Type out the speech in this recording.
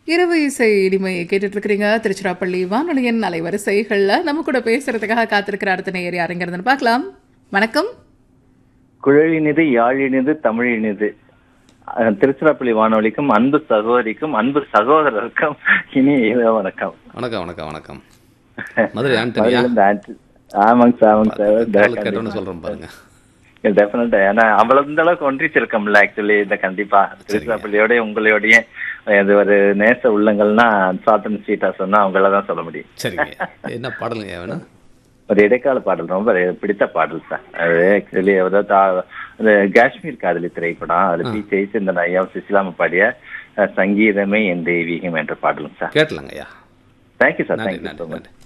இரவு இசை இனிமையை கேட்டுட்டு இருக்கிறீங்க திருச்சிராப்பள்ளி வானொலியின் அலைவரிசைகள்ல நம்ம கூட பேசுறதுக்காக காத்திருக்கிற அடுத்த நேயர் யாருங்கிறதுன்னு பார்க்கலாம் வணக்கம் குழலினிது யாழினிது தமிழினிது அஹ், திருச்சிராப்பள்ளி வானொலிக்கும் அன்பு சகோதரிக்கும் அன்பு சகோதரருக்கும் இனி இரவு வணக்கம் வணக்கம் வணக்கம் வணக்கம் மதுரை ஆண்டனியா மதுரையிலிருந்து ஆண்டி- ஆமாங்க சார் ஆமாங்க குரல் சார் கேட்டோன்னு சொல்றேன் பாருங்க டெஃபினட்டா ஏன்னா அவ்வளவு இந்த அளவுக்கு ஒன்றிச்சிருக்கோம்ல ஆக்சுவலி இந்த கண்டிப்பா திருச்சிராப்பள்ளியோட உங்களோடைய இது ஒரு நேச உள்ளங்கள்னா சாத்தன் சீட்டா சொன்னா அவங்கள தான் சொல்ல முடியும் சரிங்க என்ன பாடலுங்க வேணும் ஒரு இடைக்கால பாடல் ரொம்ப பிடித்த பாடல் சார் அது ஆக்சுவலி அதாவது அந்த காஷ்மீர் காதலி திரைப்படம் அதுல பி ஜெயச்சந்திரன் ஐயா சுசிலாம பாடிய அஹ், சங்கீதமே என் தெய்வீகம் என்ற பாடலும் சார் கேட்டலாங்க ஐயா தேங்க்யூ சார் நன்றி தேங்க்யூ ஸோ நன்றி மச் நன்றி